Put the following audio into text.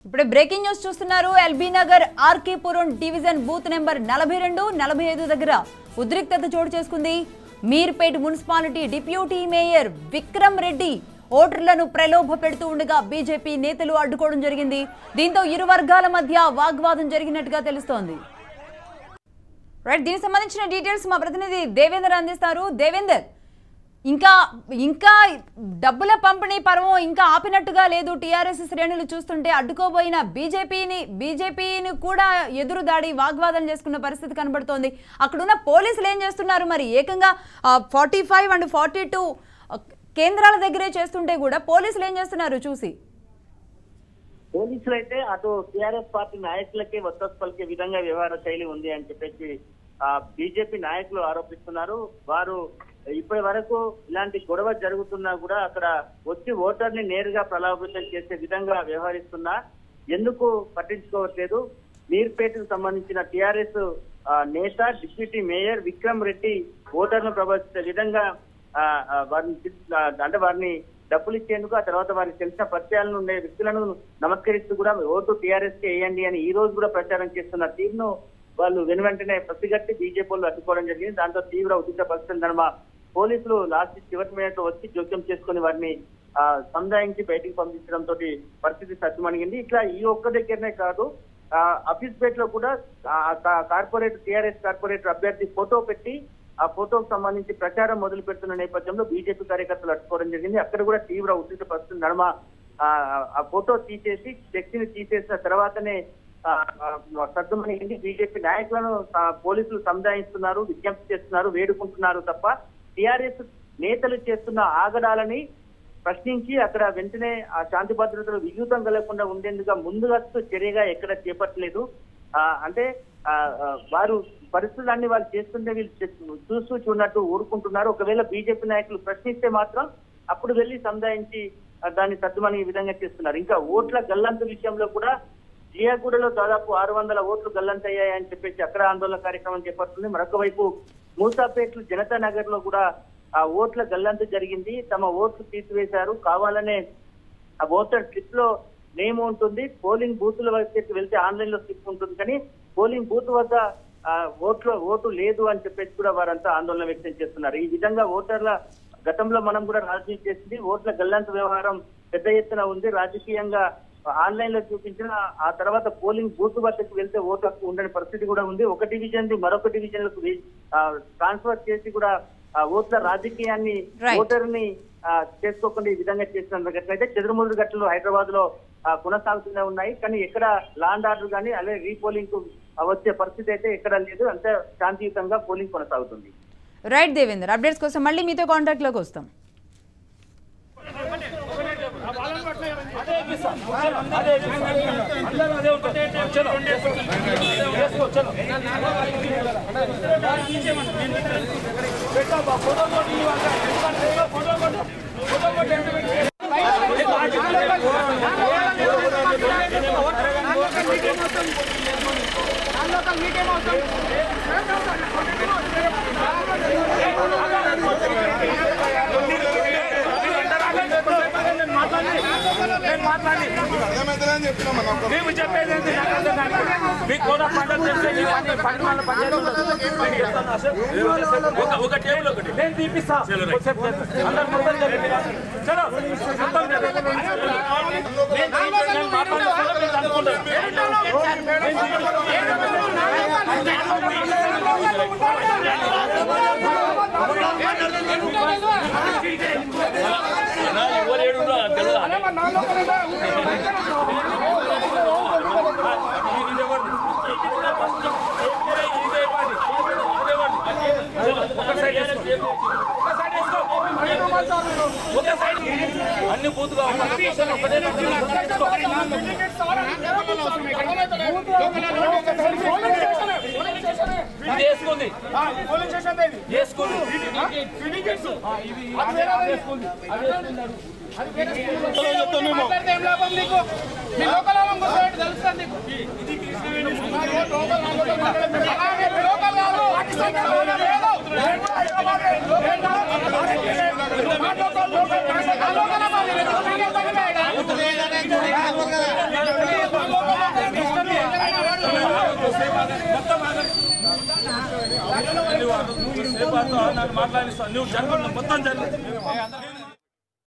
ఇప్పుడు breaking news చూస్తున్నారు LB Nagar RK Puram division booth number నలభై రెండు నలభై ఐదు దగ్గర ఉద్రిక్తత చోటు చేసుకుంది Meerpet municipality deputy mayor Vikram Reddy ఓటర్లను ప్రలోభ పెడుతూ ఉండగా బీజేపీ నేతలు అడ్డుకోవడం జరిగింది దీంతో ఇరు వర్గాల మధ్య వాగ్వాదం జరిగినట్టుగా తెలుస్తోంది రైట్ దీనికి సంబంధించిన డీటెయిల్స్ మా ప్రతినిధి దేవేందర్ అందిస్తారు దేవేందర్ ఇంకా ఇంకా డబ్బుల పంపిణీ పర్వం ఇంకా ఆపినట్టుగా లేదు టీఆర్ఎస్ శ్రేణులు చూస్తుంటే అడ్డుకోబోయిన బీజేపీని బీజేపీని కూడా ఎదురు దాడి వాగ్వాదం చేసుకున్న పరిస్థితి కనబడుతోంది అక్కడున్న పోలీసులు ఏం చేస్తున్నారు మరి ఏకంగా forty five and forty two కేంద్రాల దగ్గరే చేస్తుంటే కూడా పోలీసులు ఏం చేస్తున్నారు చూసి పోలీసులు అయితే అటు టిఆర్ఎస్ పార్టీ నాయకులకే వత్తస్ పలికే విధంగా వ్యవహార శైలి ఉంది అని చెప్పేసి ఆ బీజేపీ నాయకులు ఆరోపిస్తున్నారు వారు ఇప్పటి వరకు ఇలాంటి గొడవ జరుగుతున్నా కూడా అక్కడ వచ్చి ఓటర్ని నేరుగా ప్రలోభితం చేసే విధంగా వ్యవహరిస్తున్నా ఎందుకు పట్టించుకోవట్లేదు మీర్పేటకు సంబంధించిన టిఆర్ఎస్ నేత డిప్యూటీ మేయర్ విక్రమ్ రెడ్డి ఓటర్ను ప్రభావించే విధంగా ఆ, ఆ, వారిని తీస్- ఆ, అంటే వారిని డబ్బులు ఇచ్చేందుకు ఆ తర్వాత వారికి తెలిసిన పరిచయాలను ఉండే వ్యక్తులను నమస్కరిస్తూ కూడా ఓటు టీఆర్ఎస్ కి వేయండి అని ఈ రోజు కూడా ప్రచారం చేస్తున్న తీరును వాళ్ళు వెను వెంటనే పసిగట్టి బీజేపీ వాళ్ళు అడ్డుకోవడం జరిగింది దాంతో తీవ్ర ఉద్రిక్త పరిస్థితి నడుమ పోలీసులు లాస్ట్ చివరి మినిట్ లో వచ్చి జోక్యం చేసుకుని వారిని ఆ, సంధాయించి బయటికి పంపించడంతో పరిస్థితి సత్యమణిగింది ఇట్లా ఈ ఒక్క దగ్గరనే కాదు ఆ, అఫీస్పేట్ లో కూడా ఆ, కా- కార్పొరేట్ టిఆర్ఎస్ కార్పొరేటర్ అభ్యర్థి ఫోటో పెట్టి ఆ ఫోటోకు సంబంధించి ప్రచారం మొదలు పెడుతున్న నేపథ్యంలో బీజేపీ కార్యకర్తలు అడ్డుకోవడం జరిగింది అక్కడ కూడా తీవ్ర ఉద్రిక్త పరిస్థితి నడుమ ఆ, ఆ ఫోటో తీసేసి వ్యక్తిని తీసేసిన తర్వాతనే ఆ, ఆ, సర్దుమణిగింది బీజేపీ నాయకులను ఆ, పోలీసులు సంధాయిస్తున్నారు విజ్ఞప్తి చేస్తున్నారు వేడుకుంటున్నారు తప్ప టిఆర్ఎస్ నేతలు చేస్తున్న ఆగడాలని ప్రశ్నించి అక్కడ వెంటనే ఆ శాంతి భద్రతలు విఘాతం కలగకుండా ఉండేందుకు ముందుగా చర్యగా ఎక్కడ చేపట్టలేదు ఆ, అంటే ఆ, ఆ, వారు పరిస్థితులన్నీ వాళ్ళు చేస్తుంటే వీళ్ళు చే- చూస్తూ చూడనట్టు ఊరుకుంటున్నారు ఒకవేళ బీజేపీ నాయకులు ప్రశ్నిస్తే మాత్రం అప్పుడు వెళ్ళి సంధాయించి ఆ, దాన్ని సర్దుమని ఈ విధంగా చేస్తున్నారు ఇంకా ఓట్ల గల్లంతు విషయంలో కూడా జియాగూడలో దాదాపు ఆరు వందల ఓట్లు గల్లంతయ్యాయని చెప్పేసి అక్కడ ఆందోళన కార్యక్రమం చేపడుతుంది మరొక వైపు మూసాపేట్లు జనతా నగర్ లో కూడా ఆ ఓట్ల గల్లంతు జరిగింది తమ ఓట్లు తీసివేశారు కావాలనే ఆ ఓటర్ స్లిప్ లో నేమ్ ఉంటుంది పోలింగ్ బూతుల వైపుకి వెళ్తే ఆన్లైన్ లో స్లిప్ ఉంటుంది కానీ పోలింగ్ బూత్ వద్ద ఆ, ఓట్లు ఓటు లేదు అని చెప్పేసి కూడా వారంతా ఆందోళన వ్యక్తం చేస్తున్నారు ఈ విధంగా ఓటర్ల గతంలో మనం కూడా రాజకీయం చేసింది ఓట్ల గల్లంతు వ్యవహారం పెద్ద ఎత్తున ఉంది రాజకీయంగా ఆన్లైన్ లో చూపించిన ఆ తర్వాత పోలింగ్ బూత్ వద్దకు వెళ్తే ఓటు హక్కు ఉండని పరిస్థితి కూడా ఉంది ఒక డివిజన్ ది మరొక డివిజన్ లకు ట్రాన్స్ఫర్ చేసి కూడా ఆ ఓట్ల రాజకీయాన్ని Right. ఓటర్ ని ఆ, చేసుకోకుండా ఈ విధంగా చేసినట్లయితే చెదురుముదురు ఘటనలు హైదరాబాద్ లో ఆ, కొనసాగుతూనే ఉన్నాయి కానీ ఎక్కడ లాండ్ ఆర్డర్ కానీ అలాగే రీపోలింగ్ కు వచ్చే పరిస్థితి అయితే ఎక్కడ లేదు అంతే శాంతియుతంగా పోలింగ్ కొనసాగుతుంది రైట్ దేవేందర్ అప్డేట్స్ కోసం మళ్ళీ మీతో కాంటాక్ట్లోకి వస్తాం అర్థమవుతుందని చెప్తున్నాం మనం మేము చెప్పేది ఏంటి నాకు అర్థం కాదు. మీకు కూడా పండుగ చేస్తే నీకు అన్ని పట్టణాల పంచాయతీ ఉండదు. మీకు చెప్తాను సార్. ఒక- ఒక టేబుల్ ఒకటి నేను తీపిస్తా కొద్దిసేపు చేస్తా. అందరు మొత్తం చెప్పండి. చలో మొత్తం చెప్పండి. నేను తీపిస్తా. నేను మాట్లాడుతున్నా. మీరు అనుకుంటారు. అన్ని బూతుగా ఉన్నాయి. ఒకటే ఇది వేసుకుంది వేసుకుంది లోకల్ నువ్వు సేపు నన్ను మాట్లాడిస్తాను నువ్వు జరగదు మొత్తం జరగదు